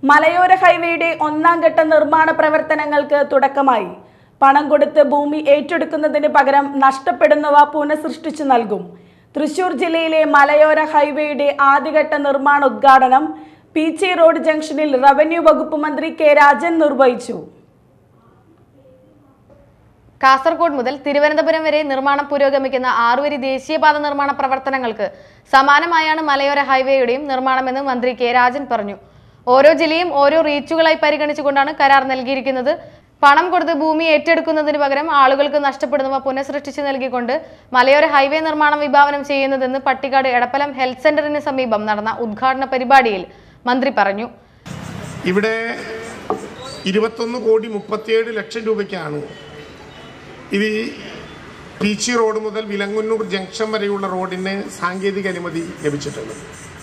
മലയോര ഹൈവേയുടെ ഒന്നാം ഘട്ട നിർമ്മാണ പ്രവർത്തനങ്ങൾക്ക് തുടക്കമായി പണം കൊടുത്ത് ഭൂമി ഏറ്റെടുക്കുന്നതിന് പകരം നഷ്ടപ്പെടുന്നവ പുനഃസൃഷ്ടിച്ചു നൽകും തൃശൂർ ജില്ലയിലെ മലയോര ഹൈവേയുടെ ആദ്യഘട്ട നിർമ്മാണ ഉദ്ഘാടനം പീച്ചി റോഡ് ജംഗ്ഷനിൽ റവന്യൂ വകുപ്പ് മന്ത്രി കെ രാജൻ നിർവഹിച്ചു കാസർഗോഡ് മുതൽ തിരുവനന്തപുരം വരെ നിർമ്മാണം പുരോഗമിക്കുന്ന ആറുവരി ദേശീയപാത നിർമ്മാണ പ്രവർത്തനങ്ങൾക്ക് സമാനമായാണ് മലയോര ഹൈവേയുടെയും നിർമ്മാണമെന്ന് മന്ത്രി കെ രാജൻ പറഞ്ഞു ഓരോ ജില്ലയും ഓരോ റീച്ചുകളായി പരിഗണിച്ചുകൊണ്ടാണ് കരാർ നൽകിയിരിക്കുന്നത് പണം കൊടുത്ത് ഭൂമി ഏറ്റെടുക്കുന്നതിന് പകരം ആളുകൾക്ക് നഷ്ടപ്പെടുന്നവ പുനഃസൃഷ്ടിച്ചു നൽകിക്കൊണ്ട് മലയോര ഹൈവേ നിർമ്മാണം വിഭാവനം ചെയ്യുന്നതെന്ന് പട്ടിക്കാട് എടപ്പലം ഹെൽത്ത് സെന്ററിന് സമീപം നടന്ന ഉദ്ഘാടന പരിപാടിയിൽ മന്ത്രി പറഞ്ഞു ഇവിടെ ഇരുപത്തൊന്ന് കോടി മുപ്പത്തിയേഴ് ലക്ഷം രൂപയ്ക്കാണ് ഇത് പീച്ചി റോഡ് മുതൽ വിലങ്ങുന്നൂർ ജംഗ്ഷൻ വരെയുള്ള റോഡിന് സാങ്കേതിക അനുമതി ലഭിച്ചിട്ടുള്ളത്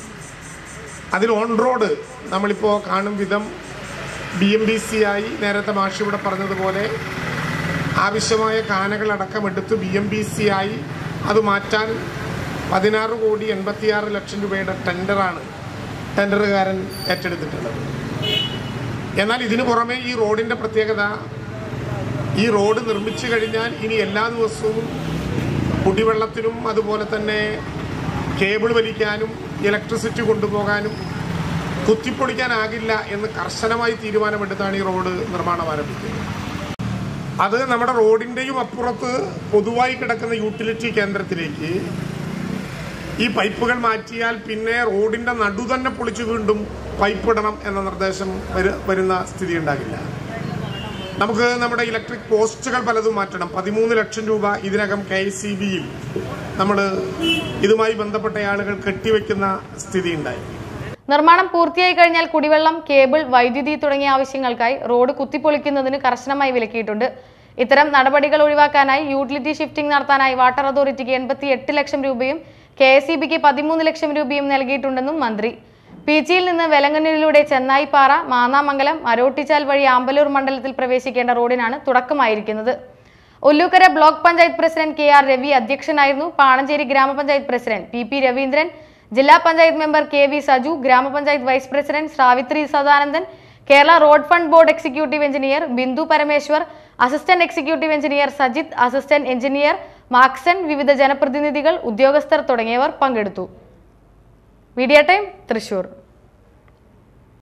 അതിൽ ഓൺ റോഡ് നമ്മളിപ്പോൾ കാണും വിധം ബി എം ബി സി ആയി നേരത്തെ മാഷി ഇവിടെ പറഞ്ഞതുപോലെ ആവശ്യമായ കാനകളടക്കം എടുത്ത് ബി എം ബി സി ആയി അത് മാറ്റാൻ പതിനാറ് കോടി എൺപത്തിയാറ് ലക്ഷം രൂപയുടെ ടെൻഡറാണ് ടെൻഡറുകാരൻ ഏറ്റെടുത്തിട്ടുള്ളത് എന്നാൽ ഇതിനു പുറമെ ഈ റോഡിന്റെ പ്രത്യേകത ഈ റോഡ് നിർമ്മിച്ചു കഴിഞ്ഞാൽ ഇനി എല്ലാ ദിവസവും കുടിവെള്ളത്തിനും അതുപോലെ തന്നെ കേബിൾ വലിക്കാനും ഇലക്ട്രിസിറ്റി കൊണ്ടുപോകാനും കുത്തിപ്പൊളിക്കാനാകില്ല എന്ന് കർശനമായി തീരുമാനമെടുത്താണ് ഈ റോഡ് നിർമ്മാണം ആരംഭിക്കുന്നത് അത് നമ്മുടെ റോഡിന്റെയും അപ്പുറത്ത് പൊതുവായി കിടക്കുന്ന യൂട്ടിലിറ്റി കേന്ദ്രത്തിലേക്ക് ഈ പൈപ്പുകൾ മാറ്റിയാൽ പിന്നെ റോഡിന്റെ നടു തന്നെ പൊളിച്ചു വീണ്ടും പൈപ്പ് ഇടണം എന്ന നിർദ്ദേശം വരു- വരുന്ന സ്ഥിതി ഉണ്ടാകില്ല നമുക്ക് നമ്മുടെ ഇലക്ട്രിക് പോസ്റ്റുകൾ പലതും മാറ്റണം പതിമൂന്ന് ലക്ഷം രൂപ ഇതിനകം കെ എസ് സി ബിയിൽ നമ്മൾ ഇതുമായി ബന്ധപ്പെട്ട ആളുകൾ കെട്ടിവെക്കുന്ന സ്ഥിതി ഉണ്ടായി നിർമ്മാണം പൂർത്തിയായി കഴിഞ്ഞാൽ കുടിവെള്ളം കേബിൾ വൈദ്യുതി തുടങ്ങിയ ആവശ്യങ്ങൾക്കായി റോഡ് കുത്തിപ്പൊളിക്കുന്നതിന് കർശനമായി വിലക്കിയിട്ടുണ്ട് ഇത്തരം നടപടികൾ ഒഴിവാക്കാനായി യൂട്ടിലിറ്റി ഷിഫ്റ്റിംഗ് നടത്താനായി വാട്ടർ അതോറിറ്റിക്ക് എൺപത്തി എട്ട് ലക്ഷം രൂപയും കെ എസ് ഇ ബിക്ക് പതിമൂന്ന് ലക്ഷം രൂപയും നൽകിയിട്ടുണ്ടെന്നും മന്ത്രി പീച്ചിയിൽ നിന്ന് വെലങ്ങന്നൂരിലൂടെ ചെന്നായിപ്പാറ മാന്നാമംഗലം അരോട്ടിച്ചാൽ വഴി ആമ്പലൂർ മണ്ഡലത്തിൽ പ്രവേശിക്കേണ്ട റോഡിനാണ് തുടക്കമായിരിക്കുന്നത് Ollukkara block panchayat president K R Ravi അധ്യക്ഷനായിരുന്നു പാണഞ്ചേരി ഗ്രാമപഞ്ചായത്ത് പ്രസിഡന്റ് പി പി രവീന്ദ്രൻ ജില്ലാ panchayat member K V Saju ഗ്രാമപഞ്ചായത്ത് vice president Savithri Sadanandan Kerala road fund board executive engineer Bindu Parameswar assistant executive engineer Sajith assistant engineer Maxon വിവിധ ജനപ്രതിനിധികൾ ഉദ്യോഗസ്ഥർ തുടങ്ങിയവർ പങ്കെടുത്തു മീഡിയ ടൈം തൃശൂർ